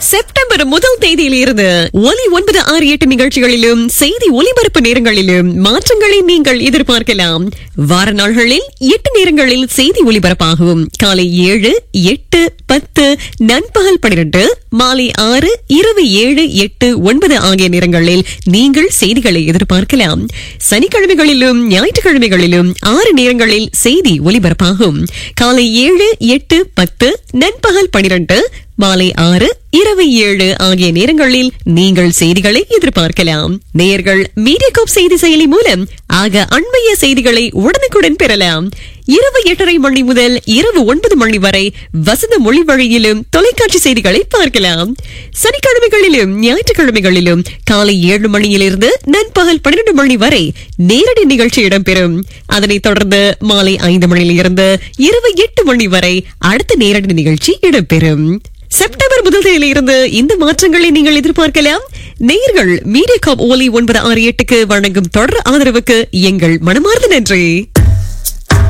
September முதல் தேதியில் இருந்து ஒலி ஒன்பது ஆறு எட்டு நிகழ்ச்சிகளிலும் செய்தி ஒலிபரப்பு நேரங்களிலும் மாற்றங்களை நீங்கள் எதிர்பார்க்கலாம் வார நாள்களில் எட்டு நேரங்களில் செய்தி ஒலிபரப்பாகும் காலை ஏழு எட்டு பத்து நண்பகல் பன்னிரண்டு மாலை ஆறு இரவு ஏழு எட்டு ஒன்பது ஆகிய நேரங்களில் நீங்கள் செய்திகளை எதிர்பார்க்கலாம் சனிக்கிழமைகளிலும் ஞாயிற்றுக்கிழமைகளிலும் ஆறு நேரங்களில் செய்தி ஒலிபரப்பாகும் காலை ஏழு எட்டு பத்து நண்பகல் பன்னிரண்டு மாலை ஆறு இரவு ஏழு ஆகிய நேரங்களில் நீங்கள் செய்திகளை எதிர்பார்க்கலாம் நேயர்கள் மீடியாகாப் செய்தி செயலி மூலம் ஆக அண்மைய செய்திகளை உடனுக்குடன் பெறலாம் இரவு எட்டரை மணி முதல் இரவு ஒன்பது மணி வரை வசந்த மொழி வழியிலும் தொலைக்காட்சி செய்திகளை பார்க்கலாம் சனிக்கிழமைகளிலும் ஞாயிற்றுக்கிழமைகளிலும் காலை ஏழு மணியிலிருந்து நண்பகல் பன்னிரண்டு மணி வரை நேரடி நிகழ்ச்சி இடம்பெறும் அதனைத் தொடர்ந்து மாலை ஐந்து மணியிலிருந்து இரவு எட்டு மணி வரை அடுத்த நேரடி நிகழ்ச்சி இடம்பெறும் செப்டம்பர் முதல் தேதியில இருந்து இந்த மாற்றங்களை நீங்கள் எதிர்பார்க்கலாம் நேயர்கள் மீடியா காப் ஓலி ஒன்பது ஆறு எட்டுக்கு வழங்கும் தொடர் ஆதரவுக்கு எங்கள் மனமார்ந்த நன்றி